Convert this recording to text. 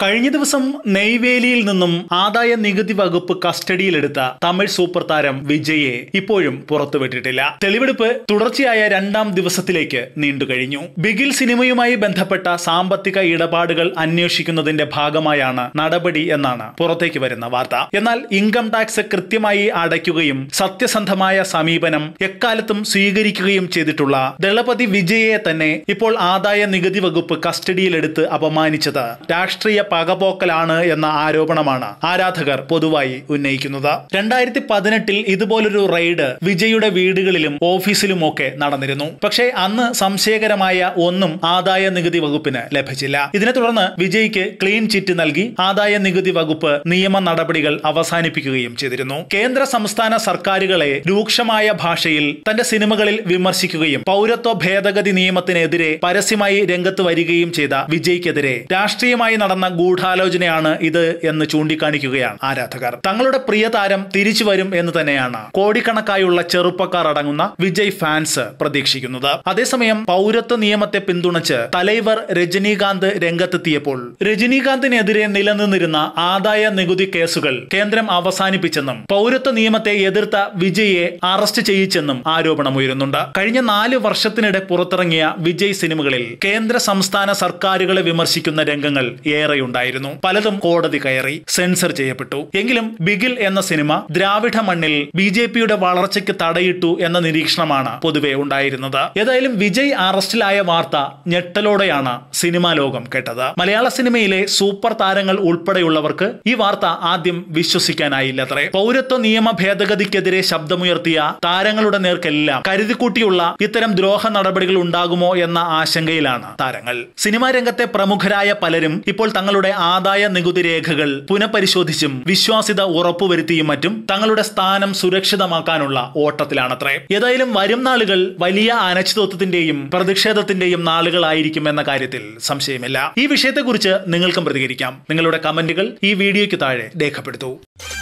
കഴിഞ്ഞ ദിവസം നെയ്വേലിയിൽ നിന്നും ആദായ നികുതി വകുപ്പ് കസ്റ്റഡിയിലെടുത്ത തമിഴ് സൂപ്പർ താരം വിജയെ ഇപ്പോഴും പുറത്തുവിട്ടിട്ടില്ല തെളിവെടുപ്പ് തുടർച്ചയായ രണ്ടാം ദിവസത്തിലേക്ക് നീണ്ടുകഴിഞ്ഞു ബിഗിൽ സിനിമയുമായി ബന്ധപ്പെട്ട സാമ്പത്തിക ഇടപാടുകൾ അന്വേഷിക്കുന്നതിന്റെ ഭാഗമായാണ് നടപടി എന്നാണ് പുറത്തേക്ക് വരുന്ന വാർത്ത എന്നാൽ ഇൻകം ടാക്സ് കൃത്യമായി അടയ്ക്കുകയും സത്യസന്ധമായ സമീപനം എക്കാലത്തും സ്വീകരിക്കുകയും ചെയ്തിട്ടുള്ള ദളപതി വിജയെ തന്നെ ഇപ്പോൾ ആദായ നികുതി വകുപ്പ് കസ്റ്റഡിയിലെടുത്ത് അപമാനിച്ചത് രാഷ്ട്രീയ പകപോക്കലാണ് എന്ന ആരോപണമാണ് ആരാധകർ പൊതുവായി ഉന്നയിക്കുന്നത് രണ്ടായിരത്തി പതിനെട്ടിൽ ഇതുപോലൊരു റെയ്ഡ് വിജയുടെ വീടുകളിലും ഓഫീസിലുമൊക്കെ നടന്നിരുന്നു പക്ഷേ അന്ന് സംശയകരമായ ഒന്നും ആദായ നികുതി വകുപ്പിന് ലഭിച്ചില്ല ഇതിനെ തുടർന്ന് വിജയ്ക്ക് ക്ലീൻ ചിറ്റ് നൽകി ആദായ നികുതി വകുപ്പ് നിയമ നടപടികൾ അവസാനിപ്പിക്കുകയും ചെയ്തിരുന്നു കേന്ദ്ര സംസ്ഥാന സർക്കാരുകളെ രൂക്ഷമായ ഭാഷയിൽ തന്റെ സിനിമകളിൽ വിമർശിക്കുകയും പൗരത്വ ഭേദഗതി നിയമത്തിനെതിരെ പരസ്യമായി രംഗത്ത് വരികയും ചെയ്ത വിജയ്ക്കെതിരെ രാഷ്ട്രീയമായി നടന്ന ഗൂഢാലോചനയാണ് ഇത് എന്ന് ചൂണ്ടിക്കാണിക്കുകയാണ് ആരാധകർ തങ്ങളുടെ പ്രിയ താരം തിരിച്ചു വരും എന്ന് തന്നെയാണ് കോടിക്കണക്കായുള്ള ചെറുപ്പക്കാർ അടങ്ങുന്ന വിജയ് ഫാൻസ് പ്രതീക്ഷിക്കുന്നത് അതേസമയം പൗരത്വ നിയമത്തെ പിന്തുണച്ച് തലൈവർ രജനീകാന്ത് രംഗത്തെത്തിയപ്പോൾ രജനീകാന്തിനെതിരെ നിലനിന്നിരുന്ന ആദായ നികുതി കേസുകൾ കേന്ദ്രം അവസാനിപ്പിച്ചെന്നും പൗരത്വ നിയമത്തെ എതിർത്ത വിജയെ അറസ്റ്റ് ചെയ്യിച്ചെന്നും ആരോപണമുയരുന്നുണ്ട് കഴിഞ്ഞ നാല് വർഷത്തിനിടെ പുറത്തിറങ്ങിയ വിജയ് സിനിമകളിൽ കേന്ദ്ര സംസ്ഥാന സർക്കാരുകളെ വിമർശിക്കുന്ന രംഗങ്ങൾ ഏറെയുണ്ടായിരുന്നു പലതും കോടതി കയറി സെൻസർ ചെയ്യപ്പെട്ടു എങ്കിലും ബിഗിൽ എന്ന സിനിമ ദ്രാവിഡ മണ്ണിൽ ബി ജെ പിയുടെ വളർച്ചയ്ക്ക് തടയിട്ടു എന്ന നിരീക്ഷണമാണ് പൊതുവെ ഉണ്ടായിരുന്നത് ഏതായാലും വിജയ് അറസ്റ്റിലായ വാർത്ത ഞെട്ടലോടെയാണ് സിനിമാ ലോകം കേട്ടത് മലയാള സിനിമയിലെ സൂപ്പർ താരങ്ങൾ ഉൾപ്പെടെയുള്ളവർക്ക് ഈ വാർത്ത ആദ്യം വിശ്വസിക്കാനായില്ലത്രേ പൗരത്വ നിയമ ഭേദഗതിക്കെതിരെ ശബ്ദമുയർത്തിയ താരങ്ങളുടെ നേർക്കെല്ലാം കരുതിക്കൂട്ടിയുള്ള ഇത്തരം ദ്രോഹ നടപടികൾ ഉണ്ടാകുമോ എന്ന ആശങ്കയിലാണ് താരങ്ങൾ സിനിമാ രംഗത്തെ പ്രമുഖരായ പലരും ഇപ്പോൾ തങ്ങളുടെ ആദായ നികുതി രേഖകൾ പുനഃപരിശോധിച്ചും വിശ്വാസ്യത ഉറപ്പുവരുത്തിയും മറ്റും തങ്ങളുടെ സ്ഥാനം സുരക്ഷിതമാക്കാനുള്ള ഓട്ടത്തിലാണത്രേ ഏതായാലും വരും നാളുകൾ വലിയ അനിശ്ചിതത്വത്തിന്റെയും പ്രതിഷേധത്തിന്റെയും നാളുകളായിരിക്കും എന്ന കാര്യത്തിൽ സംശയമില്ല ഈ വിഷയത്തെക്കുറിച്ച് നിങ്ങൾക്കും പ്രതികരിക്കാം നിങ്ങളുടെ കമന്റുകൾ ഈ വീഡിയോയ്ക്ക് താഴെ രേഖപ്പെടുത്തൂ